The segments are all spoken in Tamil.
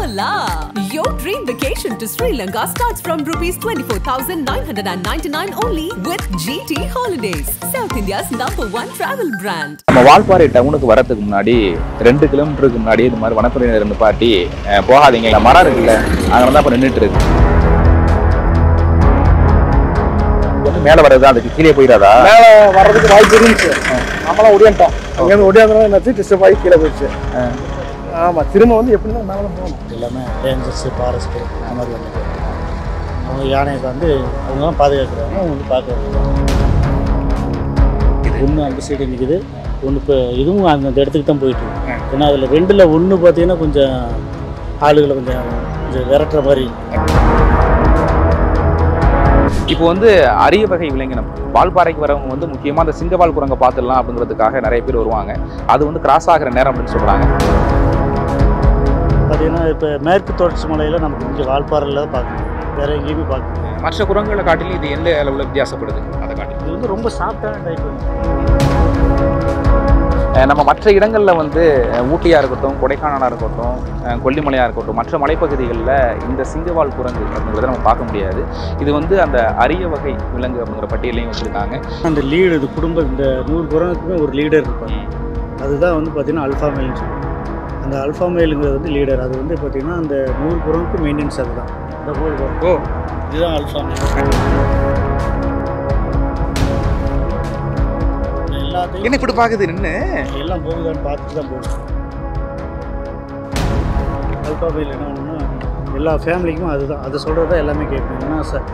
Hola! Your dream vacation to Sri Lanka starts from rupees 24,999 only with GT Holidays, South India's number one travel brand. நம்ம வால்பாறை டவுனுக்கு வரதுக்கு முன்னாடி ரெண்டு கிலோமீட்டருக்கு முன்னாடி இந்த மாதிரி வனத்துறையினர் ரெண்டு பாட்டி அஹ், போகாதீங்க இந்த மரம் இருக்குல்ல அங்கே தான் இப்போ நின்றுட்டு இருக்கு இது வந்து மேலே வர்றது அதுக்கு கீழே போயிடாதா மேலே வர்றதுக்கு வாய்ப்பு இருந்துச்சு நம்மளாம் ஒடியாண்டோம் அங்கேருந்து ஒடியாந்தோம் என்னாச்சு டிஸ்டர்ப் ஆகி கீழே போயிடுச்சு ஆமாம் திரும்ப வந்து எப்படின்னா மேலே தான் போகணும் எல்லாமே ரேஞ்சர்ஸு ஃபாரஸ்ட்டு அந்த மாதிரி வந்து அவங்க யானையை வந்து அவங்களாம் பாதுகாக்கிறாங்க அவங்க வந்து பார்க்குறாங்க ஒன்று அந்த சைடு நிற்குது ஒன்று இப்போ இதுவும் அந்த அந்த இடத்துக்கு தான் போயிட்டு இருக்கு. ஏன்னா அதில் ரெண்டில் ஒன்று பார்த்தீங்கன்னா கொஞ்சம் ஆளுகளை கொஞ்சம் கொஞ்சம் விரட்டுற மாதிரி இப்போ வந்து அரிய வகை விலங்கினம் வால்பாறைக்கு வரவங்க வந்து முக்கியமாக அந்த சிங்கவால் குரங்கை பார்த்துடலாம் அப்படிங்கிறதுக்காக நிறைய பேர் வருவாங்க அது வந்து கிராஸ் ஆகிற நேரம் அப்படின்னு சொல்கிறாங்க பார்த்தீங்கன்னா இப்போ மேற்கு தொடர்ச்சி மலையில் நமக்கு இங்கே வால்பாறையில் தான் பார்க்கணும் வேறு எங்கேயுமே பார்க்க முடியாது. மற்ற குரங்குகளை காட்டிலும் இது எந்த அளவில் வித்தியாசப்படுது அதை காட்டி இது வந்து ரொம்ப சாஃப்டான டைப் அஹ் நம்ம மற்ற இடங்களில் வந்து அஹ், ஊட்டியா இருக்கட்டும் கொடைக்கானலாக இருக்கட்டும் அஹ், கொல்லிமலையாக இருக்கட்டும் மற்ற மலைப்பகுதிகளில் இந்த சிங்கவால் குரங்கு அப்படிங்கிறத நம்ம பார்க்க முடியாது இது வந்து அந்த அரிய வகை விலங்கு அப்படிங்கிற பட்டியலையும் வச்சுருக்காங்க அந்த லீடு இது குடும்ப இந்த நூறு குரங்குக்குமே ஒரு லீடர் இருப்பாங்க அதுதான் வந்து பார்த்தீங்கன்னா அல்ஃபா மேல்னு சொல்லுவாங்க அந்த அல்ஃபா மேலுங்கிறது வந்து லீடர் அது வந்து பார்த்தீங்கன்னா அந்த நூறு குரங்குக்கு மெயின்டெனன்ஸ் அதுதான் இந்த ஹோல் ஓ இதுதான் அல்ஃபா மேல் எல்லாத்தையும் என்ன இப்படி பார்க்குது நின்று எல்லாம் போகுதான்னு பார்த்துட்டு தான் போகும் அல்ஃபா மேல் என்ன ஒன்றுன்னா எல்லா ஃபேமிலிக்கும் அதுதான் அதை சொல்கிறது தான் எல்லாமே கேட்கும் ஏன்னா சார்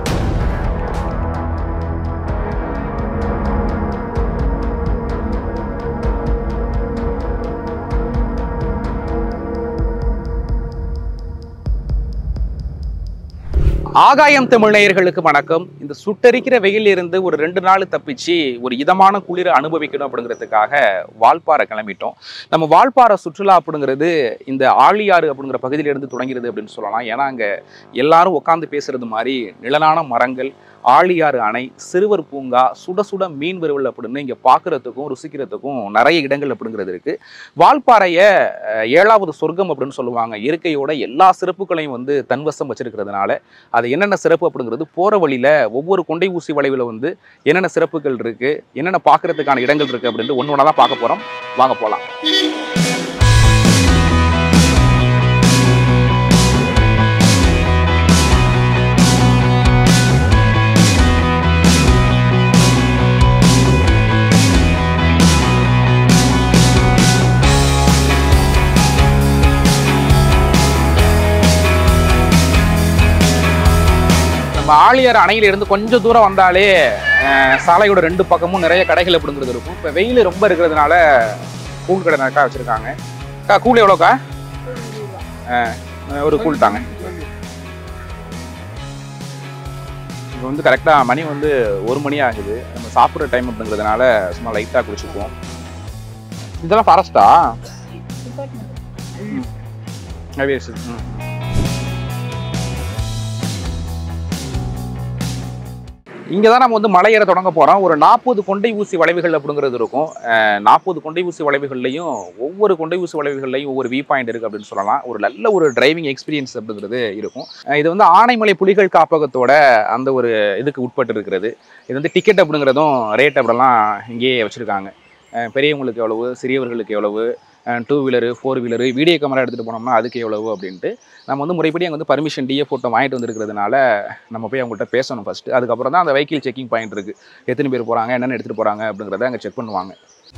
ஆகாயம் தமிழ் நேயர்களுக்கு வணக்கம் இந்த சுட்டரிக்கிற வெயில் இருந்து ஒரு ரெண்டு நாள் தப்பிச்சு ஒரு இதமான குளிரை அனுபவிக்கணும் அப்படிங்கிறதுக்காக வால்பாறை கிளம்பிட்டோம் நம்ம வால்பாறை சுற்றுலா அப்படிங்கிறது இந்த ஆழியாறு அப்படிங்கிற பகுதியிலிருந்து தொடங்கிறது அப்படின்னு சொல்லலாம் ஏன்னா அங்கே எல்லாரும் உட்காந்து பேசுறது மாதிரி நிழலான மரங்கள் ஆழியாறு அணை சிறுவர் பூங்கா சுட சுட மீன் வறுவல் அப்படின்னு இங்கே பார்க்கறதுக்கும் ருசிக்கிறதுக்கும் நிறைய இடங்கள் அப்படிங்கிறது இருக்கு வால்பாறையை அஹ், ஏழாவது சொர்க்கம் அப்படின்னு சொல்லுவாங்க இயற்கையோட எல்லா சிறப்புகளையும் வந்து தன்வசம் வச்சிருக்கிறதுனால அது என்னென்ன சிறப்பு அப்படிங்கிறது போகிற வழியில் ஒவ்வொரு கொண்டை ஊசி வளைவில் வந்து என்னென்ன சிறப்புகள் இருக்குது என்னென்ன பார்க்கறதுக்கான இடங்கள் இருக்குது அப்படின்ட்டு ஒன்று ஒன்றா தான் பார்க்க போகிறோம் வாங்க போகலாம் நம்ம ஆழியார் அணையிலிருந்து கொஞ்சம் தூரம் வந்தாலே அஹ், சாலையோட ரெண்டு பக்கமும் நிறைய கடைகள் அப்படிங்கிறது இருக்கும் இப்போ வெயில் ரொம்ப இருக்கிறதுனால கூழ் கடை நிறையா வச்சுருக்காங்க அக்கா கூழ் எவ்வளோக்கா அஹ், ஒரு கூழ் தாங்க இப்போ வந்து கரெக்டாக மணி வந்து ஒரு மணி ஆகுது நம்ம சாப்பிட்ற டைம் அப்படிங்கிறதுனால சும்மா லைட்டாக குடிச்சுக்குவோம் இதெல்லாம் ஃபாரஸ்டா ம் இங்கே தான் நம்ம வந்து மலை ஏற தொடங்க போகிறோம் ஒரு நாற்பது கொண்டை ஊசி வளைவுகள் அப்படிங்கிறது இருக்கும் நாற்பது கொண்டை ஊசி வளைவுகள்லையும் ஒவ்வொரு கொண்டை ஊசி வளைவுகள்லையும் ஒவ்வொரு வியூ பாயிண்ட் இருக்குது அப்படின்னு சொல்லலாம் ஒரு நல்ல ஒரு டிரைவிங் எக்ஸ்பீரியன்ஸ் அப்படிங்கிறது இருக்கும் அஹ் இது வந்து ஆனைமலை புலிகள் காப்பகத்தோட அந்த ஒரு இதுக்கு உட்பட்டு இருக்கிறது இது வந்து டிக்கெட் அப்படிங்கிறதும் ரேட் அப்படிலாம் இங்கேயே வச்சுருக்காங்க பெரியவங்களுக்கு எவ்வளவு சிறியவர்களுக்கு எவ்வளவு two wheeler four wheeler video camera எடுத்துகிட்டு போனோம்னா அதுக்கு எவ்வளவு அப்படின்ட்டு நம்ம வந்து முறைப்படி அங்கே வந்து பர்மிஷன் டிஏ ஃபோட்டோ வாங்கிட்டு வந்திருக்கிறதுனால நம்ம போய் அவங்கள்ட்ட பேசணும் ஃபஸ்ட்டு அதுக்கப்புறம் தான் அந்த வெஹிக்கிள் செக்கிங் பாயிண்ட் இருக்குது எத்தனை பேர் போகிறாங்க என்னென்ன எடுத்துகிட்டு போகிறாங்க அப்படிங்கிறத அங்கே செக் பண்ணுவாங்க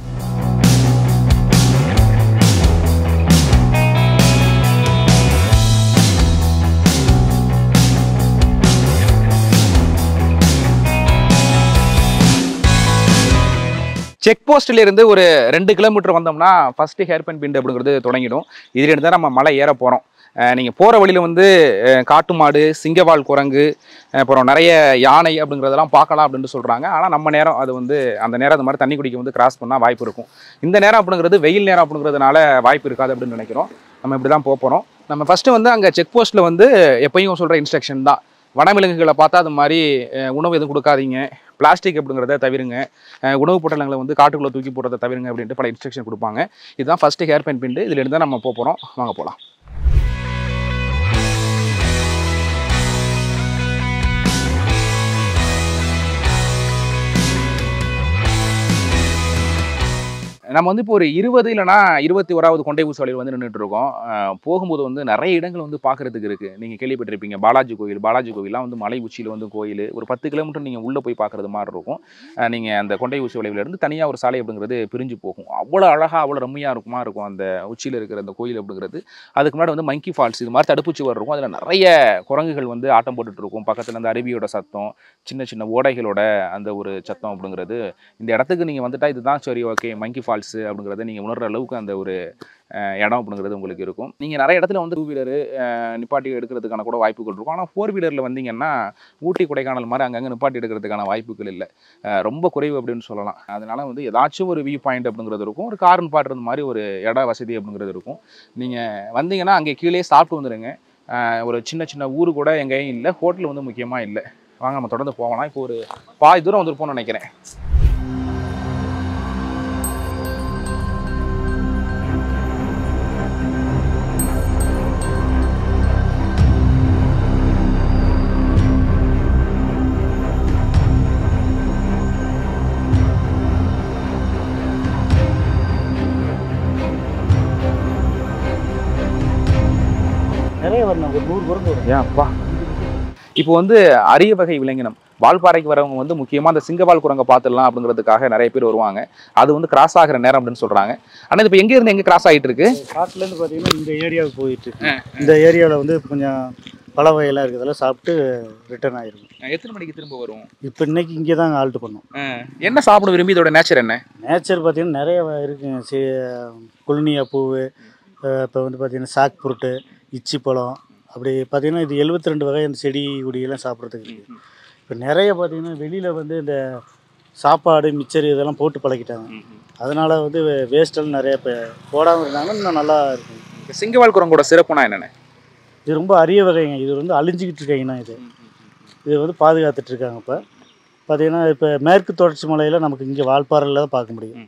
செக் போஸ்ட்ல இருந்து ஒரு ரெண்டு கிலோமீட்டர் வந்தோம்னா ஃபர்ஸ்ட் ஹேர்பன் பிண்ட் அப்படிங்கிறது தொடங்கிடும் இதுலேருந்து தான் நம்ம மலை ஏற போகிறோம் நீங்கள் போகிற வழியில் வந்து அஹ், காட்டு மாடு சிங்கவால் குரங்கு அப்புறம் நிறைய யானை அப்படிங்கிறதெல்லாம் பார்க்கலாம் அப்படின்னு சொல்கிறாங்க ஆனால் நம்ம நேரம் அது வந்து அந்த நேரம் அது மாதிரி தண்ணி குடிக்க வந்து கிராஸ் பண்ணால் வாய்ப்பு இருக்கும் இந்த நேரம் அப்படிங்கிறது வெயில் நேரம் அப்படிங்கிறதுனால வாய்ப்பு இருக்காது அப்படின்னு நினைக்கிறோம் நம்ம இப்படி தான் போகிறோம் நம்ம ஃபஸ்ட்டு வந்து அங்கே செக் போஸ்ட்டில் வந்து எப்பயும் சொல்கிற இன்ஸ்ட்ரக்ஷன் தான் வனவிலங்குகளை பார்த்தா அது மாதிரி அஹ், உணவு எதுவும் கொடுக்காதீங்க பிளாஸ்டிக் அப்படிங்கிறத தவிருங்க அஹ், உணவுப் பொட்டலங்களை வந்து காட்டுக்குள்ளே தூக்கி போடுறத தவிருங்க அப்படின்ட்டு பல இன்ஸ்ட்ரக்ஷன் கொடுப்பாங்க இதுதான் ஃபஸ்ட்டு ஹேர் பென் பிண்டு இதில் இருந்து தான் நம்ம போக போகிறோம் வாங்க போகலாம் நம்ம வந்து இப்போ ஒரு இருபது இல்லைனா இருபத்தி ஓராவது கொண்டை ஊசி வலையில் வந்து நின்றுட்டு இருக்கோம் அஹ் போகும்போது வந்து நிறைய இடங்கள் வந்து பார்க்கறதுக்கு இருக்கு நீங்க கேள்விப்பட்டிருப்பீங்க பாலாஜி கோயில் பாலாஜி கோயிலாம் வந்து மலை உச்சியில் வந்து கோயில் ஒரு பத்து கிலோமீட்டர் நீங்க உள்ள போய் பார்க்கறது மாதிரி இருக்கும் அஹ் நீங்க அந்த கொண்டை ஊசி வளைவுல இருந்து தனியா ஒரு சாலை அப்படிங்கிறது பிரிஞ்சு போகும் அவ்வளோ அழகா அவ்வளோ ரம்மியா இருக்குமா இருக்கும் அந்த உச்சியில் இருக்கிற அந்த கோயில் அப்படிங்கிறது அதுக்கு முன்னாடி வந்து மங்கி ஃபால்ஸ் இது மாதிரி தடுப்புச்சுவர் இருக்கும் அதில் நிறைய குரங்குகள் வந்து ஆட்டம் போட்டுட்டு இருக்கும் பக்கத்துல அந்த அருவியோட சத்தம் சின்ன சின்ன ஓடைகளோட அந்த ஒரு சத்தம் அப்படிங்கிறது இந்த இடத்துக்கு நீங்கள் வந்துட்டா இதுதான் சரி ஓகே மங்கி ஃபால்ஸு அப்படிங்கிறத நீங்கள் உணர்ற அளவுக்கு அந்த ஒரு அஹ், இடம் அப்படிங்கிறது உங்களுக்கு இருக்கும் நீங்கள் நிறைய இடத்துல வந்து டூ வீலரு நிப்பாட்டி எடுக்கிறதுக்கான கூட வாய்ப்புகள் இருக்கும் ஆனால் ஃபோர் வீலரில் வந்தீங்கன்னா ஊட்டி கொடைக்கானல் மாதிரி அங்கங்கே நிப்பாட்டி எடுக்கிறதுக்கான வாய்ப்புகள் இல்லை அஹ், ரொம்ப குறைவு அப்படின்னு சொல்லலாம் அதனால வந்து ஏதாச்சும் ஒரு வியூ பாயிண்ட் அப்படிங்கிறது இருக்கும் ஒரு கார் நிப்பாட்டுறது மாதிரி ஒரு இட வசதி அப்படிங்கிறது இருக்கும் நீங்கள் வந்தீங்கன்னா அங்கே கீழே சாப்பிட்டு வந்துடுங்க அஹ், ஒரு சின்ன சின்ன ஊர் கூட எங்கேயும் இல்லை ஹோட்டல் வந்து முக்கியமாக இல்லை வாங்க நம்ம தொடர்ந்து போகலாம் இப்போ ஒரு பாதி தூரம் வந்துருப்போம்னு நினைக்கிறேன் நிறைய வரணும் ஒரு நூறு குரங்கு வரும் ஏன்ப்பா இப்போ வந்து அரிய வகை விலங்கினம் வால்பாறைக்கு வரவங்க வந்து முக்கியமாக அந்த சிங்கவால் குரங்கை பார்த்துடலாம் அப்படிங்கிறதுக்காக நிறைய பேர் வருவாங்க அது வந்து கிராஸ் ஆகிற நேரம் அப்படின்னு சொல்கிறாங்க ஆனால் இப்போ எங்கே இருந்து எங்கே கிராஸ் ஆகிட்டு இருக்கு காட்டுலேருந்து பார்த்தீங்கன்னா இந்த ஏரியாவுக்கு போயிட்டு இருக்கு இந்த ஏரியாவில் வந்து கொஞ்சம் பல வகையெல்லாம் இருக்கிறதெல்லாம் சாப்பிட்டு ரிட்டர்ன் ஆயிருக்கும் எத்தனை மணிக்கு திரும்ப வரும் இப்போ இன்னைக்கு இங்கே தான் ஆல்ட்டு பண்ணோம் என்ன சாப்பிட விரும்பி இதோட நேச்சர் என்ன நேச்சர் பார்த்தீங்கன்னா நிறைய வ- இருக்குங்க சி குழுனியா பூவு இப்போ வந்து பார்த்தீங்கன்னா சாக் புருட்டு இச்சி பழம் அப்படி பார்த்தீங்கன்னா இது 72 ரெண்டு வகை அந்த செடி கொடியெல்லாம் சாப்பிட்றதுக்கு இருக்குது இப்போ நிறைய பார்த்தீங்கன்னா வெளியில் வந்து இந்த சாப்பாடு மிச்சர் இதெல்லாம் போட்டு பழக்கிட்டாங்க அதனால் வந்து வேஸ்டெல்லாம் நிறைய இப்போ போடாமல் இருந்தாங்கன்னா இன்னும் நல்லா இருக்கும் இந்த சிங்கவால் குரங்கோட சிறப்புனா என்னென்ன இது ரொம்ப அரிய வகைங்க இது வந்து அழிஞ்சிக்கிட்டு இருக்காங்கன்னா இது இது வந்து பாதுகாத்துட்டு இருக்காங்க இப்போ பார்த்தீங்கன்னா இப்போ மேற்கு தொடர்ச்சி மலையில் நமக்கு இங்கே வால்பாறையில் தான் பார்க்க முடியும்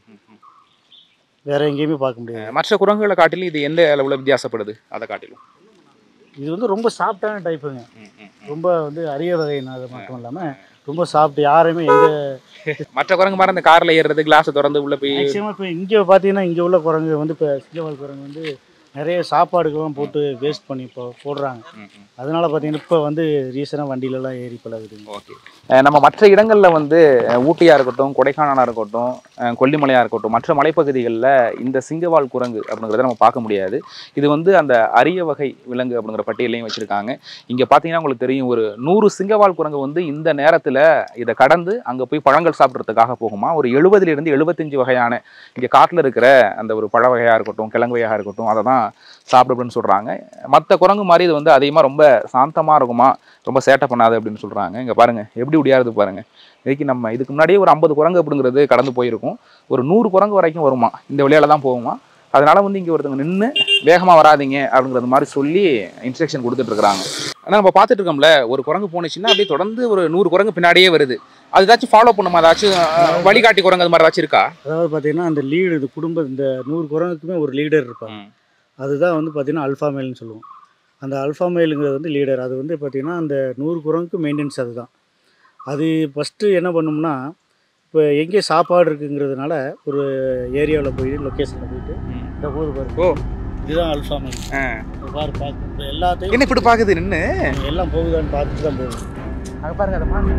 வேற எங்கேயுமே பார்க்க முடியாது மற்ற குரங்குகளை காட்டிலும் இது எந்த அளவில் வித்தியாசப்படுது அதை காட்டிலும் இது வந்து ரொம்ப சாஃப்டான டைப்புங்க ரொம்ப வந்து அரிய வகையினது மட்டும் இல்லாமல் ரொம்ப சாஃப்ட் யாருமே எங்கே மற்ற குரங்கு மாதிரி அந்த காரில் ஏறுறது கிளாஸை திறந்து உள்ள போய் மேக்ஸிமம் இப்போ இங்கே பார்த்தீங்கன்னா இங்கே உள்ள குரங்கு வந்து இப்போ சிங்கவால் குரங்கு வந்து நிறைய சாப்பாடுக்கெல்லாம் போட்டு வேஸ்ட் பண்ணி இப்போ போடுறாங்க அதனால பார்த்தீங்கன்னா இப்போ வந்து ரீசனாக வண்டியிலலாம் ஏறி பழகுதுங்க ஓகே நம்ம மற்ற இடங்களில் வந்து அஹ், ஊட்டியா இருக்கட்டும் கொடைக்கானலாக இருக்கட்டும் அஹ், கொல்லிமலையா இருக்கட்டும் மற்ற மலைப்பகுதிகளில் இந்த சிங்கவால் குரங்கு அப்படிங்கிறத நம்ம பார்க்க முடியாது இது வந்து அந்த அரிய வகை விலங்கு அப்படிங்கிற பட்டியலையும் வச்சிருக்காங்க இங்கே பார்த்தீங்கன்னா உங்களுக்கு தெரியும் ஒரு நூறு சிங்கவால் குரங்கு வந்து இந்த நேரத்தில் இதை கடந்து அங்கே போய் பழங்கள் சாப்பிட்றதுக்காக போகுமா ஒரு எழுபதுலேருந்து எழுபத்தஞ்சு வகையான இங்கே காட்டில் இருக்கிற அந்த ஒரு பழ வகையாக இருக்கட்டும் கிழங்கு வகையாக இருக்கட்டும் அதை தான் சாப்பிடுன்னு சொல்கிறாங்க மற்ற குரங்கு மாதிரி இது வந்து அதிகமாக ரொம்ப சாந்தமாக இருக்குமா ரொம்ப சேட்டை பண்ணாது அப்படின்னு சொல்கிறாங்க இங்கே பாருங்கள் எப்படி உடையாருது பாருங்கள் இதுக்கு நம்ம இதுக்கு முன்னாடியே ஒரு ஐம்பது குரங்கு அப்படிங்கிறது கடந்து போயிருக்கும் ஒரு நூறு குரங்கு வரைக்கும் வருமா இந்த வழியால தான் போகுமா அதனால வந்து இங்கே ஒருத்தவங்க நின்று வேகமாக வராதீங்க அப்படிங்கிறது மாதிரி சொல்லி இன்ஸ்ட்ரக்ஷன் கொடுத்துட்ருக்குறாங்க ஆனால் நம்ம பார்த்துட்டு இருக்கோம்ல ஒரு குரங்கு போனுச்சுன்னா அப்படியே தொடர்ந்து ஒரு நூறு குரங்கு பின்னாடியே வருது அது ஏதாச்சும் ஃபாலோ பண்ணுமா ஏதாச்சும் அஹ், வழிகாட்டி குரங்கு அது மாதிரி ஏதாச்சும் இருக்கா அதாவது பார்த்தீங்கன்னா அந்த லீடு இந்த குடும்ப இந்த நூறு குரங்குக்குமே ஒரு லீடர் இருப்பாங்க ம். அதுதான் வந்து பார்த்தீங்கன்னா அல்ஃபா மேல்னு சொல்லுவோம் அந்த அல்ஃபா மேலுங்கிறது வந்து லீடர் அது வந்து பார்த்தீங்கன்னா அந்த நூறு குரங்குக்கு மெயின்டெனன்ஸ் அதுதான் அது ஃபஸ்ட்டு என்ன பண்ணும்னா இப்போ எங்கே சாப்பாடு இருக்குங்கிறதுனால ஒரு ஏரியாவில் போய் லொக்கேஷனில் போயிட்டு இந்த போது பாரு ஓ. இதுதான் அல்ஃபா மேல் ஆ. இப்ப பாரு பார்த்து இப்போ எல்லாத்தையும் என்ன இப்படி பார்க்குது நின்று எல்லாம் போகுதான்னு பார்த்துட்டு தான் போகும் அங்கே பாருங்க அதை பாருங்க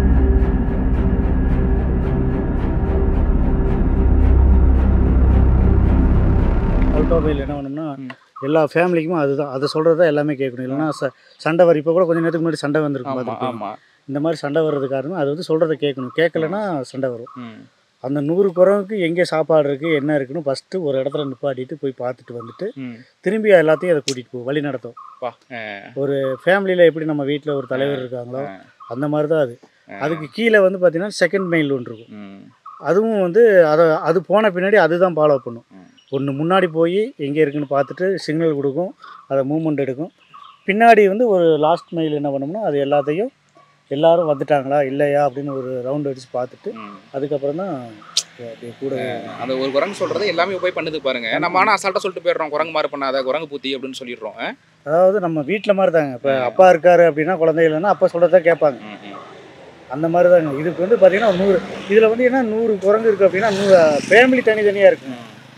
அல்ஃபா மேல் என்ன பண்ணோம்னா ம். எல்லா ஃபேமிலிக்குமே அதுதான் அதை சொல்கிறது தான் எல்லாமே கேட்கணும் இல்லைன்னா ச சண்டை வர இப்போ கூட கொஞ்சம் நேரத்துக்கு முன்னாடி சண்டை வந்திருக்கும் ஆமாம் பார்த்துருப்பீங்க. ஆமாம் இந்த மாதிரி சண்டை வர்றது காரணம் அது வந்து சொல்கிறத கேட்கணும் கேட்கலன்னா சண்டை வரும் ம் அந்த நூறு குரங்குக்கு எங்கே சாப்பாடு இருக்குது என்ன இருக்குன்னு ஃபஸ்ட்டு ஒரு இடத்துல நிப்பாட்டிட்டு போய் பார்த்துட்டு வந்துட்டு ம் திரும்பி எல்லாத்தையும் அதை கூட்டிகிட்டு போகும் வழி நடத்தும் பா ஒரு ஃபேமிலியில் எப்படி நம்ம வீட்டில் ஒரு தலைவர் இருக்காங்களோ அந்த மாதிரி தான் அது அதுக்கு கீழே வந்து பார்த்தீங்கன்னா செகண்ட் மெயில் ஒன்று இருக்கும் ம் அதுவும் வந்து அதை அது போன பின்னாடி அதுதான் ஃபாலோ பண்ணும் ம். ஒன்று முன்னாடி போய் எங்கே இருக்குன்னு பார்த்துட்டு சிக்னல் கொடுக்கும் அதை மூமெண்ட் எடுக்கும் பின்னாடி வந்து ஒரு லாஸ்ட் மெயில் என்ன பண்ணோம்னா அது எல்லாத்தையும் எல்லாரும் வந்துட்டாங்களா இல்லையா அப்படின்னு ஒரு ரவுண்ட் அடித்து பார்த்துட்டு ம் அதுக்கப்புறம் தான் அப்படியே கூட அந்த ஒரு குரங்கு சொல்றது எல்லாமே போய் பண்ணுது பாருங்க நம்ம ஆனா அசால்ட்டா சொல்லிட்டு போயிடுறோம் குரங்கு மாதிரி பண்ணாத குரங்கு பூத்தி அப்படின்னு சொல்லிடுறோம் ஆ? அதாவது நம்ம வீட்டில் மாதிரி தாங்க இப்போ அப்பா இருக்காரு அப்படின்னா குழந்தை இல்லைன்னா அப்பா சொல்கிறத கேட்பாங்க ம், ம். அந்த மாதிரி தாங்க இதுக்கு வந்து பார்த்தீங்கன்னா ஒரு நூறு இதில் வந்து என்ன நூறு குரங்கு இருக்குது அப்படின்னா நூறு ஃபேமிலி தனித்தனியாக இருக்குங்க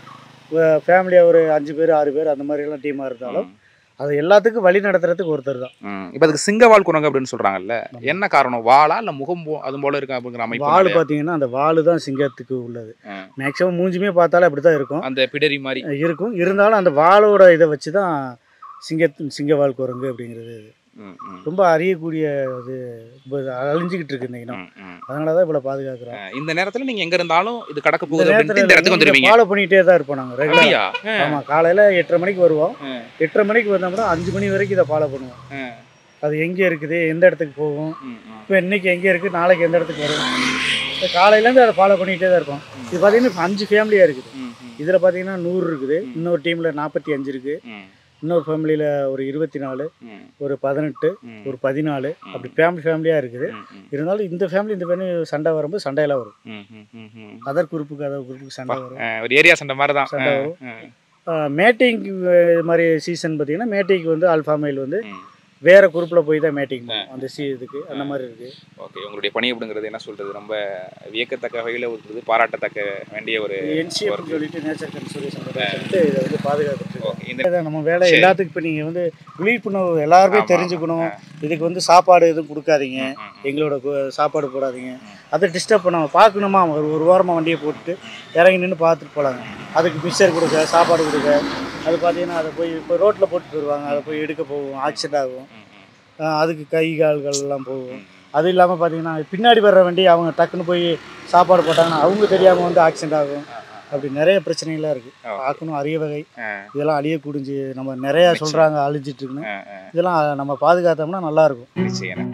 ஃபேமிலியாக ஒரு அஞ்சு பேர் ஆறு பேர் அந்த மாதிரிலாம் டீமாக இருந்தாலும் அது எல்லாத்துக்கும் வழி நடத்துறதுக்கு ஒருத்தர் தான் ம். இப்ப அதுக்கு சிங்கவால் குரங்கு அப்படின்னு சொல்றாங்கல்ல என்ன காரணம் வாளா இல்ல முகம் போ- அது போல இருக்கு அப்படிங்கிற அமைப்பு வால் பார்த்தீங்கன்னா அந்த வால் தான் சிங்கத்துக்கு உள்ளது ம். மேக்ஸிமம் மூஞ்சுமே பார்த்தாலே அப்படி தான் இருக்கும் அந்த பிடரி மாதிரி இருக்கும் இருந்தாலும் அந்த வாளோட இதை வச்சு தான் சிங்கத்து சிங்கவால் குரங்கு அப்படிங்கிறது ம், ம், ரொம்ப அறியக்கூடிய இது இப்போ அழிஞ்சிக்கிட்டு இருக்கு இந்த இனம் ம், ம். அதனால தான் இவ்வளோ பாதுகாக்கிறோம் அஹ் இந்த நேரத்துல நீங்க எங்க இருந்தாலும் இது கடக்க போகுது அப்படின்ட்டு இந்த இடத்துக்கு வந்துருவீங்க ஃபாலோ பண்ணிகிட்டே தான் இருப்போம் நாங்கள் ரெகுலராக அப்படியா அஹ், ஆமாம் காலையில் எட்டரை மணிக்கு வருவோம் ம். எட்டரை மணிக்கு வந்தோம்னா அஞ்சு மணி வரைக்கும் இதை ஃபாலோ பண்ணுவோம் ம், அது எங்கே இருக்குது எந்த இடத்துக்கு போகும் ம், ம். இப்போ இன்னைக்கு எங்கே இருக்குது நாளைக்கு எந்த இடத்துக்கு வரும் இப்போ காலையிலேருந்து அதை ஃபாலோ பண்ணிகிட்டே தான் இருப்போம் இது பார்த்தீங்கன்னா இப்போ அஞ்சு ஃபேமிலியாக இருக்குது ம், ம், இதில் பார்த்தீங்கன்னா நூறு இருக்குது இன்னொரு டீமில் நாற்பத்தி அஞ்சு இருக்குது ம், இன்னொரு ஃபேமிலியில் ஒரு இருபத்தி நாலு ம், ஒரு பதினெட்டு ம், ஒரு பதினாலு அப்படி ஃபேமிலி ஃபேமிலியாக இருக்குது ம், ம், இருந்தாலும் இந்த ஃபேமிலி இந்த ஃபேமிலி சண்டை வரும்போது சண்டையெல்லாம் வரும் ம், ம், ம், ம். அதர் குரூப்புக்கு அதர் குரூப்புக்கு சண்டை வரும் அஹ் ஒரு ஏரியா சண்டை மாதிரி தான் சண்டை வரும் மேட்டிங் இது மாதிரி சீசன் பார்த்தீங்கன்னா மேட்டிங்க்கு வந்து ஆல்ஃபா மைல் வந்து வேற குரூப்பில் போய் தான் மேட்டிங் பண்ணும் அந்த சி இதுக்கு அந்த மாதிரி இருக்குது ஓகே உங்களுடைய பணி அப்படிங்கிறது என்ன சொல்றது ரொம்ப வியக்கத்தக்க வகையில் இருக்குது பாராட்டத்தக்க வேண்டிய ஒரு என்சிஎஃப் சொல்லிட்டு நேச்சர் கன்சர்வேஷன் சொல்லிட்டு இதை வந்து பாதுகாத்துட்டு ஓகே இந்த இதை நம்ம வேலை சரி. எல்லாத்துக்கும் இப்போ நீங்கள் வந்து விழிப்புணர்வு எல்லாருமே ஆமா, தெரிஞ்சுக்கணும் இதுக்கு வந்து சாப்பாடு எதுவும் கொடுக்காதீங்க ம், ம், எங்களோட கு- சாப்பாடு போடாதீங்க அதை டிஸ்டர்ப் பண்ணாம பார்க்கணுமா ஒரு ஒரு வாரமாக வண்டியை போட்டுட்டு இறங்கி நின்று பார்த்துட்டு போகலாங்க அதுக்கு மிக்சர் கொடுக்க சாப்பாடு கொடுக்க அது பார்த்தீங்கன்னா அதை போய் இப்போ ரோட்டில் போட்டு போயிடுவாங்க அதை போய் எடுக்க போகும் ஆக்சிடென்ட் ஆகும் ம், ம், ஆஹ் அதுக்கு கை கால்கள் எல்லாம் போகும் அது இல்லாமல் பார்த்தீங்கன்னா பின்னாடி வர்ற வண்டி அவங்க டக்குன்னு போய் சாப்பாடு போட்டாங்கன்னா அவங்க தெரியாமல் வந்து ஆக்சிடென்ட் ஆகும் அப்படி நிறைய பிரச்சனைகள்லாம் இருக்குது ஆ. பார்க்கணும் அரிய வகை ஆ. இதெல்லாம் அழியக்கூடிஞ்சு நம்ம நிறையா நிச்சயம். சொல்கிறாங்க அழிஞ்சிட்டு இருக்குன்னு ஆ, ஆ, இதெல்லாம் நம்ம பாதுகாத்தோம்னா நல்லாயிருக்கும் நிச்சயம்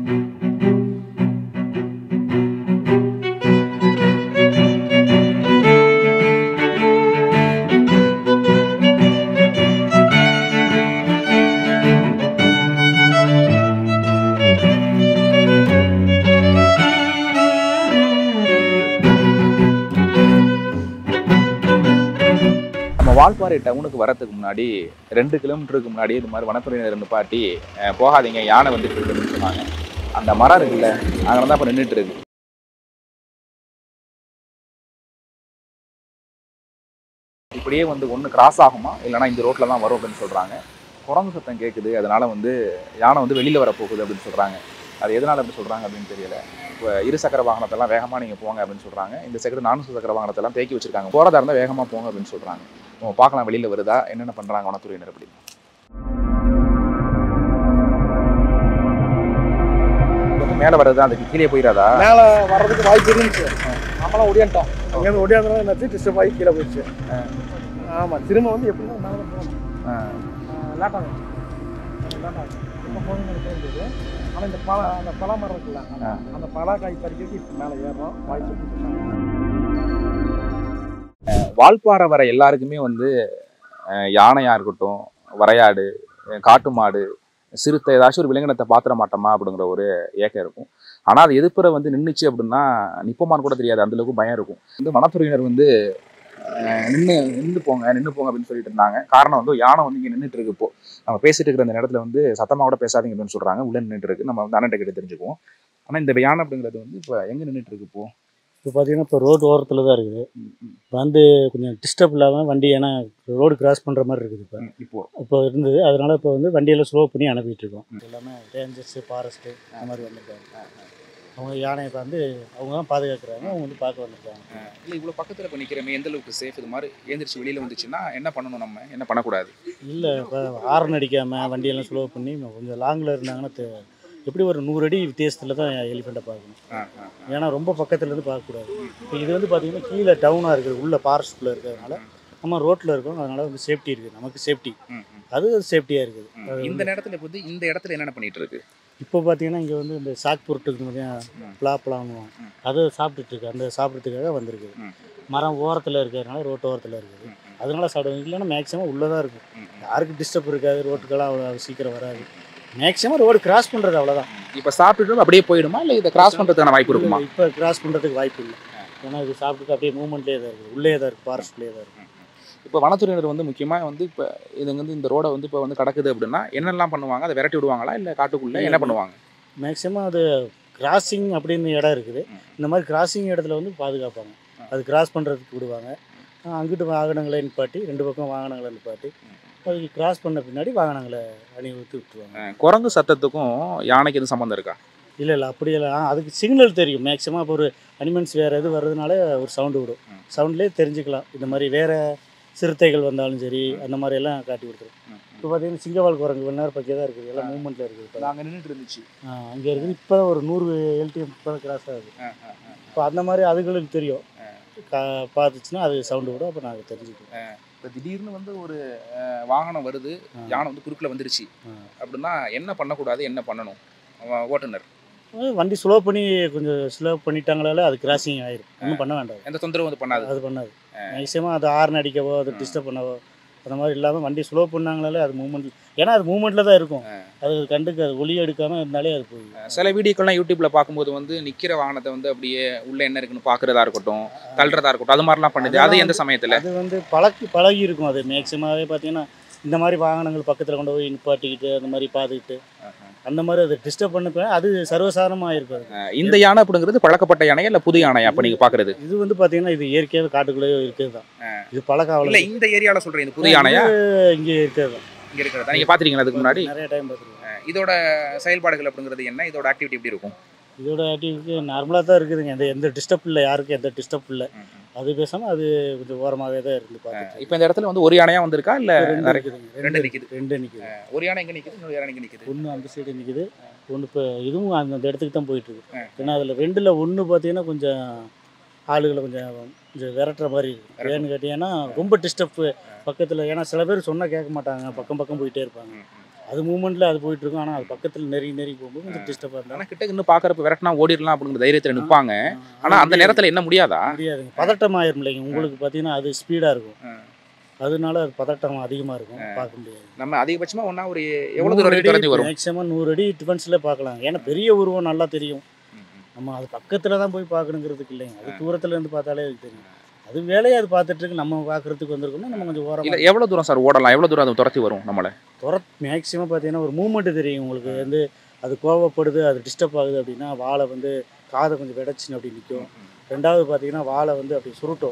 நம்ம வால்பாறை டவுனுக்கு வரதுக்கு முன்னாடி ரெண்டு கிலோமீட்டருக்கு முன்னாடி இது மாதிரி வனத்துறையினர் நிப்பாட்டி அஹ், போகாதீங்க யானை வந்துட்டு இருக்குன்னு சொன்னாங்க அந்த மரம் இருக்குல்ல அங்கே தான் இப்போ நின்றுட்டு இருக்கு இப்படியே வந்து ஒன்று கிராஸ் ஆகுமா இல்லைனா இந்த ரோட்டில் தான் வரும் அப்படின்னு சொல்கிறாங்க குரங்கு சத்தம் கேட்குது அதனால வந்து யானை வந்து வெளியில் வர போகுது அப்படின்னு சொல்கிறாங்க அது எதனால் அப்படி சொல்கிறாங்க அப்படின்னு தெரியல இப்போ இரு சக்கர வாகனத்தெல்லாம் வேகமாக நீங்கள் போங்க அப்படின்னு சொல்கிறாங்க இந்த சைடு நான்கு சக்கர வாகனத்தெல்லாம் தேக்கி வச்சிருக்காங்க போகிறதா இருந்தால் வேகமாக போங்க அப்படின்னு சொல்கிறாங்க நம்ம பார்க்கலாம் வெளியில் வருதா என்னென்ன பண்ணுறாங்க வனத்துறையினர் அப்படி கொஞ்சம் மேலே வருதா அதுக்கு கீழே போயிடாதா மேலே வர்றதுக்கு வாய்ப்பு இருந்துச்சு நம்மளாம் ஒடியாண்டோம் அங்கேருந்து ஒடியாந்தனால என்னாச்சு டிஸ்டர்ப் ஆகி கீழே போயிடுச்சு ஆமாம் திரும்ப வந்து எப்படின்னா மேலே போகணும் லேட் ஆகும் லேட் ஆகும் இப்போ போகணும்னு தெரிஞ்சது ஆனால் இந்த பழ அந்த பழ மரம் இருக்குல்ல அந்த- ஆ. அந்த பலாக்காய் பறிக்கிறதுக்கு இப்போ மேலே ஏறுறோம் வாய்ப்பு வால்பாறை வர எல்லாருக்குமே வந்து அஹ், யானையா இருக்கட்டும் வரையாடு அஹ், காட்டு மாடு சிறுத்தை ஏதாச்சும் ஒரு விலங்கினத்தை பாத்திர மாட்டோமா அப்படிங்கிற ஒரு ஏக்கம் இருக்கும் ஆனால் அது எதிர்ப்புற வந்து நின்றுச்சு அப்படின்னா நிப்போமான்னு கூட தெரியாது அந்த அளவுக்கு பயம் இருக்கும் வந்து வனத்துறையினர் வந்து நின்று நின்று போங்க நின்று போங்க அப்படின்னு சொல்லிட்டு இருந்தாங்க காரணம் வந்து யானை வந்து இங்கே நின்றுட்டு இருக்கு இப்போ நம்ம பேசிட்டு இருக்கிற அந்த இடத்துல வந்து சத்தமாக கூட பேசாதீங்க அப்படின்னு சொல்றாங்க உள்ள நின்றுட்டு இருக்கு நம்ம வந்து அண்ணன் கிட்ட தெரிஞ்சுக்குவோம் ஆனால் இந்த யானை அப்படிங்கிறது வந்து இப்போ எங்கே நின்றுட்டு இருக்கு இப்போ இப்போ பார்த்தீங்கன்னா இப்போ ரோடு ஓரத்தில் தான் இருக்குது ம், ம், வந்து கொஞ்சம் டிஸ்டர்ப் இல்லாமல் வண்டி ஏன்னா ரோடு கிராஸ் பண்ணுற மாதிரி இருக்குது இப்போ ம், இப்போ இப்போ இருந்தது அதனால இப்போ வந்து வண்டியெல்லாம் ஸ்லோ பண்ணி அனுப்பிட்டு இருக்கோம் எல்லாமே ரேஞ்சர்ஸு ஃபாரஸ்ட்டு அந்த மாதிரி வந்திருக்காங்க அவங்க யானையை வந்து அவங்க தான் பாதுகாக்கிறாங்க அவங்க வந்து பார்க்க வந்திருக்காங்க இல்லை இவ்வளோ பக்கத்தில் இப்போ நிற்கிறமே எந்த அளவுக்கு சேஃப் இது மாதிரி எழுந்திரிச்சு வெளியில் வந்துச்சுன்னா என்ன பண்ணணும் நம்ம என்ன பண்ணக்கூடாது இல்லை இப்போ ஹார்ன் அடிக்காமல் வண்டியெல்லாம் ஸ்லோ பண்ணி கொஞ்சம் லாங்கில் இருந்தாங்கன்னா தெ- எப்படி ஒரு நூறு அடி வித்தியாசத்தில் தான் எலிஃபெண்ட்டை பார்க்கணும் ஆ, ஆ, ஆ. ஏன்னா ரொம்ப பக்கத்துலேருந்து பார்க்கக்கூடாது இப்போ இது வந்து பார்த்தீங்கன்னா கீழே டவுனாக இருக்குது உள்ள ஃபாரஸ்ட்குள்ளே இருக்கிறதுனால நம்ம ரோட்டில் இருக்கோம் அதனால வந்து சேஃப்டி இருக்குது நமக்கு சேஃப்டி ம், ம், அது சேஃப்டியாக இருக்குது ம். இந்த நேரத்தில் இப்போ வந்து இந்த இடத்துல என்னென்ன பண்ணிட்டு இருக்கு இப்போ பார்த்தீங்கன்னா இங்கே வந்து இந்த சாக் பொருட்டுக்கு பார்த்தீங்கன்னா ம். பிளாப்லாம் ம். அதை சாப்பிட்டுட்டு இருக்கு அந்த சாப்பிட்றதுக்காக வந்திருக்கு ம். மரம் ஓரத்தில் இருக்கிறதுனால ரோட்டு ஓரத்தில் இருக்குது ம், ம், அதனால சாப்பிடுவாங்க இல்லைன்னா மேக்ஸிமம் உள்ளே தான் இருக்கும் ம், ம். யாருக்கும் டிஸ்டர்ப் இருக்காது ரோட்டுக்கெல்லாம் அவ்வளோ சீக்கிரம் வராது மேக்ஸிமம் ரோடு கிராஸ் பண்ணுறது அவ்வளோதான் இப்போ சாப்பிட்டுட்டு அப்படியே போயிடுமா இல்லை இதை கிராஸ் பண்ணுறதுக்கான வாய்ப்பு இருக்குமா இப்போ கிராஸ் பண்ணுறதுக்கு வாய்ப்பு இல்லை ஏன்னா இது சாப்பிட்டுட்டு அப்படியே மூவ்மெண்ட்லேயே தான் இருக்குது உள்ளே தான் இருக்குது ஃபாரஸ்ட்லேயே தான் இருக்குது இப்போ வனத்துறையினர் வந்து முக்கியமாக வந்து இப்போ இது வந்து இந்த ரோடை வந்து இப்போ வந்து கடக்குது அப்படின்னா என்னெல்லாம் பண்ணுவாங்க அதை விரட்டி விடுவாங்களா இல்லை காட்டுக்குள்ளே என்ன பண்ணுவாங்க மேக்ஸிமம் அது கிராசிங் அப்படின்னு இடம் இருக்குது ம். இந்த மாதிரி கிராசிங் இடத்துல வந்து பாதுகாப்பாங்க அது கிராஸ் பண்ணுறதுக்கு விடுவாங்க அங்கிட்டு வாகனங்களை நிப்பாட்டி ரெண்டு பக்கம் வாகனங்களை நிப்பாட்டி அதுக்கு கிராஸ் பண்ண பின்னாடி வாகனங்களை அணிவகுத்து விட்டுருவாங்க அஹ் குரங்கு சத்தத்துக்கும் யானைக்கு எதுவும் சம்மந்தம் இருக்கா இல்லை இல்லை அப்படியெல்லாம் அதுக்கு சிக்னல் தெரியும் மேக்ஸிமம் இப்போ ஒரு அனிமல்ஸ் வேறு எது வர்றதுனால ஒரு சவுண்டு விடும் ம். சவுண்ட்லேயே தெரிஞ்சுக்கலாம் இந்த மாதிரி வேறு சிறுத்தைகள் வந்தாலும் சரி அந்த மாதிரி எல்லாம் காட்டி கொடுத்துரும் இப்போ பார்த்தீங்கன்னா சிங்கவால் குரங்கு கொஞ்ச நேரம் பக்கே தான் இருக்குது எல்லாம் மூவ்மெண்ட்டில் இருக்குது இப்போ நாங்கள் நின்றுட்டு இருந்துச்சு அங்கே இருக்குது இப்போ ஒரு நூறு எல்டிஎம் இப்போ கிராஸ் ஆகுது இப்போ அந்த மாதிரி அதுகளுக்கு தெரியும் கா பார்த்துச்சுன்னா அது சவுண்டு விடும் அப்போ நாங்கள் தெரிஞ்சுக்குவோம் இப்போ திடீர்னு வந்து ஒரு அஹ், வாகனம் வருது ஆ. யானை வந்து குறுக்கில் வந்துருச்சு ஆ. அப்படின்னா என்ன பண்ணக்கூடாது என்ன பண்ணணும் அவன் ஓட்டுநர் அது வண்டி ஸ்லோ பண்ணி கொஞ்சம் ஸ்லோ பண்ணிட்டாங்களால அது கிராசிங் ஆயிரும் ஒன்றும் பண்ண வேண்டாம் எந்த தொந்தரவும் வந்து பண்ணாது அது பண்ணாது மேக்ஸிமம் அது ஹார்ன் அடிக்கவோ அது டிஸ்டர்ப் பண்ணவோ அந்த மாதிரி இல்லாமல் வண்டி ஸ்லோ பண்ணாங்களாலே அது மூவ்மெண்ட் ஏன்னா அது மூவ்மெண்ட்டில் தான் இருக்கும் அது கண்டுக்கு அது ஒளி எடுக்காமல் இருந்தாலே அது போய் சில வீடியோக்கள்லாம் யூடியூப்ல பார்க்கும்போது வந்து நிக்கிற வாகனத்தை வந்து அப்படியே உள்ள என்ன இருக்குன்னு பார்க்கறதா இருக்கட்டும் தள்ளுறதா இருக்கட்டும் அது மாதிரிலாம் பண்ணுது அது எந்த சமயத்துல அது வந்து பழக்கி பழகி இருக்கும் அது மேக்ஸிமாவே பார்த்தீங்கன்னா இந்த மாதிரி வாகனங்கள் பக்கத்தில் கொண்டு போய் நிப்பாட்டிக்கிட்டு அந்த மாதிரி பார்த்துக்கிட்டு அந்த மாதிரி அது டிஸ்டர்ப் பண்ண அது சர்வசாதாரணமாக இருக்கும் அது அஹ் இந்த யானை அப்படிங்கிறது பழக்கப்பட்ட யானையா இல்ல புது யானையா அப்ப நீங்க பாக்குறது இது வந்து பார்த்தீங்கன்னா இது இயற்கையாகவே காட்டுக்குள்ளேயே இருக்கிறது தான் இது பழக்கம் இல்ல அவ்வளோ இந்த ஏரியால சொல்றேன் இந்த புது யானையா இங்கே இருக்கிறது தான் இங்க இருக்கிறதா நீங்க பாத்துறீங்களா அதுக்கு முன்னாடி நிறைய டைம் பார்த்துருக்கோம் அஹ் இதோட செயல்பாடுகள் அப்படிங்கிறது என்ன இதோட ஆக்டிவிட்டி எப்படி இருக்கும் இதோட ஆக்டிவிட்டி நார்மலாக தான் இருக்குதுங்க எந்த எந்த டிஸ்டர்ப் இல்லை யாருக்கும் எந்த டிஸ்டர்ப் இல்லை அது பேசாமல் அது கொஞ்சம் ஓரமாகவே தான் இருந்து பார்த்துட்டு இப்போ இந்த இடத்துல வந்து ஒரு யானையா வந்திருக்கா இல்ல ரெண்டு நிறைய இருக்குதுங்க ரெண்டு நிக்குது ரெண்டு நிற்குது ஒரு யானை எங்க நிக்குது இன்னொரு யானை எங்க நிக்குது ஒன்று அந்த சைடு நிற்குது ஒன்று இப்போ இதுவும் அந்த அந்த இடத்துக்கு தான் போயிட்டு இருக்கு ஆ. ஏன்னா அதில் ரெண்டில் ஒன்று பார்த்தீங்கன்னா கொஞ்சம் ஆளுகளை கொஞ்சம் கொஞ்சம் விரட்டுற மாதிரி இருக்கு ஏன்னு கேட்டீங்கன்னா ரொம்ப டிஸ்டர்ப் பக்கத்தில் ஏன்னா சில பேர் சொன்னால் கேட்க மாட்டாங்க பக்கம் பக்கம் போயிட்டே இருப்பாங்க அது மூமெண்ட்டில் அது போயிட்டு இருக்கும் ஆனால் அது பக்கத்தில் நெருங்கி நெருங்கி போகும்போது கொஞ்சம் டிஸ்டர்பாக இருந்தால் ஆனா கிட்ட இன்னும் பாக்குறப்ப விரட்டினா ஓடிடலாம் அப்படிங்கிற தைரியத்துல நிப்பாங்க ஆனா அந்த நேரத்துல என்ன முடியாதா முடியாதுங்க பதட்டம் ஆயிரும் இல்லைங்க உங்களுக்கு பார்த்தீங்கன்னா அது ஸ்பீடாக இருக்கும் ஆ. அதனால அது பதட்டம் அதிகமாக இருக்கும் பார்க்க முடியாது நம்ம அதிகபட்சமா ஒன்னா ஒரு எவ்வளவு தூரம் வரைக்கும் துரத்தி வரும் மேக்ஸிமம் நூறு அடி டிஃபென்ஸில் பார்க்கலாம் ஏன்னா பெரிய உருவம் நல்லா தெரியும் நம்ம அது பக்கத்தில் தான் போய் பார்க்கணுங்கிறதுக்கு இல்லைங்க அது தூரத்துல இருந்து பார்த்தாலே அது தெரியும் அது வேலையை அது பார்த்துட்டு இருக்கு நம்ம பார்க்கறதுக்கு வந்திருக்கோம்னா நம்ம கொஞ்சம் இல்ல ஓரமாக எவ்வளவு தூரம் சார் ஓடலாம் எவ்வளவு தூரம் அது துரத்தி வரும் நம்மள துர மேக்ஸிமம் பார்த்தீங்கன்னா ஒரு மூமெண்ட் தெரியும் உங்களுக்கு வந்து அது கோவப்படுது அது டிஸ்டர்ப் ஆகுது அப்படின்னா வாழை வந்து காதை கொஞ்சம் விடச்சின்னு அப்படி நிற்கும் ரெண்டாவது பார்த்தீங்கன்னா வாழை வந்து அப்படி சுருட்டும்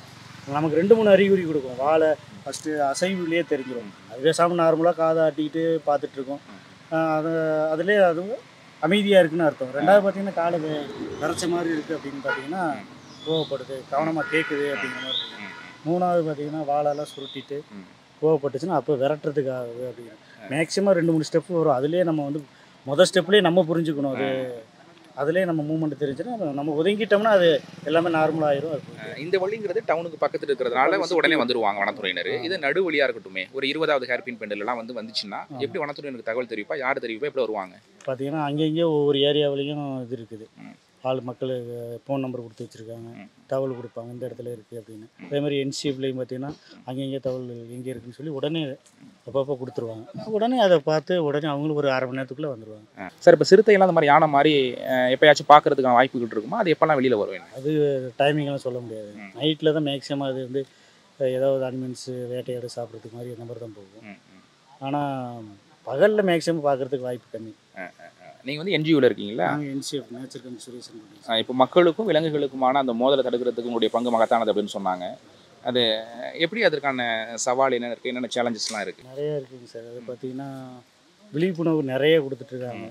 நமக்கு ரெண்டு மூணு அறிகுறி கொடுக்கும் வாழை ஃபஸ்ட்டு அசைவுலேயே தெரிஞ்சிடும் அது பேசாமல் நார்மலாக காதை ஆட்டிக்கிட்டு பார்த்துட்டு இருக்கோம் ஆஹ் அது அதுலேயே அது அமைதியாக இருக்குன்னு அர்த்தம் ரெண்டாவது பார்த்தீங்கன்னா காலை வி- விரைச்ச மாதிரி இருக்குது அப்படின்னு பார்த்தீங்கன்னா கோவப்படுது கவனமாக கேட்குது அப்படிங்கிற மாதிரி இருக்கும் மூணாவது பார்த்தீங்கன்னா வாழெல்லாம் சுருட்டிட்டு ம். கோவப்பட்டுச்சுன்னா அப்போ விரட்டுறதுக்கு ஆகுது அப்படின்னு மேக்ஸிமம் ரெண்டு மூணு ஸ்டெப் வரும் அதுலேயே நம்ம வந்து மொதல் ஸ்டெப்லேயே நம்ம புரிஞ்சுக்கணும் அது அதுலேயே நம்ம மூமெண்ட் தெரிஞ்சுன்னா நம்ம- நம்ம ஒதுங்கிட்டோம்னா அது எல்லாமே நார்மல் ஆயிரும் அது போயிடும். இந்த வழிங்கிறது டவுனுக்கு பக்கத்துல இருக்கிறதுனால வந்து உடனே வந்துருவாங்க வனத்துறையினர் இது நடு வழியா இருக்கட்டுமே ஒரு இருபதாவது ஹேர்பின் பெண்டில் எல்லாம் வந்து வந்துச்சுன்னா எப்படி வனத்துறையினருக்கு தகவல் தெரிவிப்பா யார் தெரிவிப்பா எப்படி வருவாங்க பார்த்தீங்கன்னா அங்கங்கே ஒவ்வொரு ஏரியாவிலையும் இது இருக்குது ம். ஆள் மக்களுக்கு ஃபோன் நம்பர் கொடுத்து வச்சுருக்காங்க ம். தகவல் கொடுப்பாங்க இந்த இடத்துல இருக்குது அப்படின்னு அதே மாதிரி என்சிஎஃப்லையும் பார்த்தீங்கன்னா அங்கங்கே தகவல் எங்கே இருக்குன்னு சொல்லி உடனே அப்பப்போ கொடுத்துருவாங்க உடனே அதை பார்த்து உடனே அவங்களும் ஒரு அரை மணி நேரத்துக்குள்ளே வந்துடுவாங்க சார் இப்போ சிறுத்தையெல்லாம் அந்த மாதிரி யானை மாதிரி அஹ், எப்பயாச்சும் பார்க்கறதுக்கான வாய்ப்புகள் இருக்குமா அது எப்பெல்லாம் வெளியில வரும் என்ன? அது டைமிங்லாம் சொல்ல முடியாது ம். நைட்டில் தான் மேக்ஸிமம் அது வந்து அஹ், ஏதாவது அனிமல்ஸ் வேட்டையாடு சாப்பிட்றதுக்கு மாதிரி அந்த மாதிரி தான் போகும் ம், ம். ஆனால் பகலில் மேக்ஸிமம் பார்க்குறதுக்கு வாய்ப்பு கம்மி நீங்க வந்து என்ஜிஓல இருக்கீங்களா நாங்கள் என்சிஎஃப் நேச்சர் கன்சர்வேஷன் அஹ், இப்போ மக்களுக்கும் விலங்குகளுக்குமான அந்த மோதலை தடுக்கிறதுக்கு உங்களுடைய பங்கு மகத்தானது அப்படின்னு சொன்னாங்க அது எப்படி அதற்கான சவால் என்ன இருக்கு என்னென்ன சேலஞ்சஸ்லாம் இருக்கு நிறைய இருக்குங்க சார் அது பார்த்தீங்கன்னா விழிப்புணர்வு நிறைய கொடுத்துட்ருக்காங்க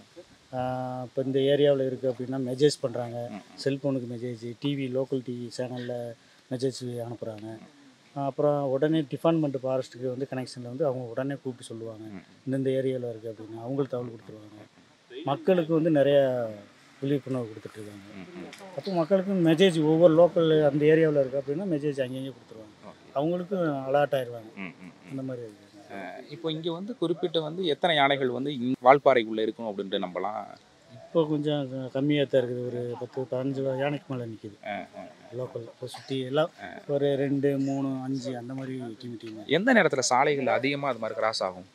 இப்போ இந்த ஏரியாவில் இருக்குது அப்படின்னா மெசேஜ் பண்ணுறாங்க செல்ஃபோனுக்கு மெசேஜ் டிவி லோக்கல் டிவி சேனலில் மெசேஜ் அனுப்புகிறாங்க அப்புறம் உடனே டிபார்ட்மெண்ட் ஃபாரஸ்ட்டுக்கு வந்து கனெக்ஷனில் வந்து அவங்க உடனே கூப்பிட்டு சொல்லுவாங்க இந்தந்த ஏரியாவில் இருக்குது அப்படின்னு அவங்களுக்கு தகவல் கொடுத்துருவாங்க மக்களுக்கு வந்து நிறைய விழிப்புணர்வு கொடுத்துட்ருக்காங்க அப்போ மக்களுக்கு மெசேஜ் ஒவ்வொரு லோக்கல் அந்த ஏரியாவில் இருக்குது அப்படின்னா மெசேஜ் அங்கங்கே கொடுத்துருவாங்க அவங்களுக்கும் அலர்ட் ஆயிடுவாங்க அந்த மாதிரி இருக்கு இப்போ இங்க வந்து குறிப்பிட்ட வந்து எத்தனை யானைகள் வந்து இங்க வால்பாறைக்குள்ள இருக்கும் அப்படின்ட்டு நம்பலாம் இப்போ கொஞ்சம் கம்மியாக தான் இருக்குது ஒரு பத்து பதினஞ்சு யானைக்கு மேலே நிற்கிது லோக்கல் இப்போ சுற்றி எல்லாம் ஒரு ரெண்டு மூணு அஞ்சு அந்த மாதிரி டீம் டீம் எந்த நேரத்துல சாலைகள் அதிகமா அது மாதிரி கிராஸ் ஆகும்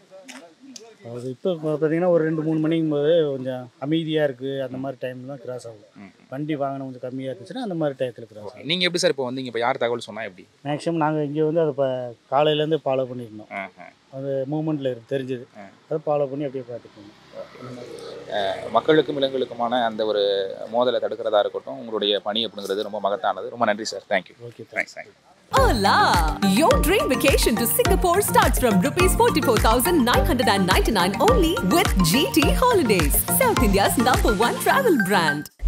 அது இப்போ பார்த்தீங்கன்னா ஒரு ரெண்டு மூணு மணிக்கும் போது கொஞ்சம் அமைதியாக இருக்குது அந்த மாதிரி டைம் தான் கிராஸ் ஆகும் வண்டி வாகனம் கொஞ்சம் கம்மியாக இருந்துச்சுன்னா அந்த மாதிரி டயத்தில் கிராஸ் ஆகும் நீங்க எப்படி சார் இப்போ வந்தீங்க இப்போ யார் தகவல் சொன்னா எப்படி மேக்ஸிமம் நாங்கள் இங்கே வந்து அதை இப்போ காலையிலேருந்து ஃபாலோ பண்ணியிருந்தோம் அது மூமெண்ட்டில் தெரிஞ்சது அதை ஃபாலோ பண்ணி அப்படியே பார்த்துக்கோங்க அஹ், மக்களுக்கும் விலங்குகளுக்குமான அந்த ஒரு மோதலை தடுக்கிறதா இருக்கட்டும் உங்களுடைய பணி அப்படிங்கிறது ரொம்ப மகத்தானது ரொம்ப நன்றி sir thank you okay thanks thank you Hola! Your dream vacation to Singapore starts from rupees 44,999 only with GT Holidays, South India's number one travel brand.